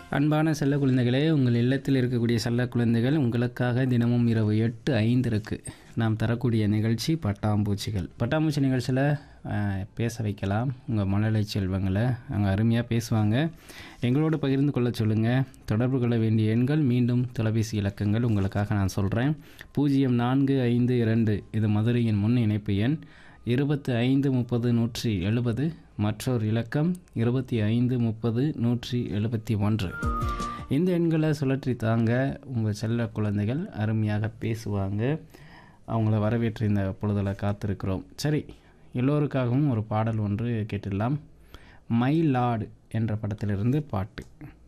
அன்பான செல்ல குழந்தைகளே உங்கள் இல்லத்தில் இருக்கக்கூடிய செல்ல குழந்தைகள் உங்களுக்காக தினமும் இரவு எட்டு ஐந்திற்கு நாம் தரக்கூடிய நிகழ்ச்சி பட்டாம்பூச்சிகள் பட்டாம்பூச்சி நிகழ்ச்சியில் அஹ், பேச வைக்கலாம் உங்கள் மழலை செல்வங்களை அங்கே அருமையாக பேசுவாங்க எங்களோடு பகிர்ந்து கொள்ள சொல்லுங்கள் தொடர்பு கொள்ள வேண்டிய எண்கள் மீண்டும் தொலைபேசி இலக்கங்கள் உங்களுக்காக நான் சொல்கிறேன் பூஜ்ஜியம் நான்கு ஐந்து இரண்டு இது மதுரையின் முன் இணைப்பு எண் இருபத்தி ஐந்து முப்பது நூற்றி எழுபது மற்றொரு இலக்கம் இருபத்தி ஐந்து முப்பது நூற்றி எழுபத்தி ஒன்று இந்த எண்களை சுழற்றி தாங்க உங்கள் செல்ல குழந்தைகள் அருமையாக பேசுவாங்க அவங்கள வரவேற்று இந்த பொழுதில் காத்திருக்கிறோம் சரி எல்லோருக்காகவும் ஒரு பாடல் ஒன்று கேட்டுடலாம் மை லார்டு என்ற படத்திலிருந்து பாட்டு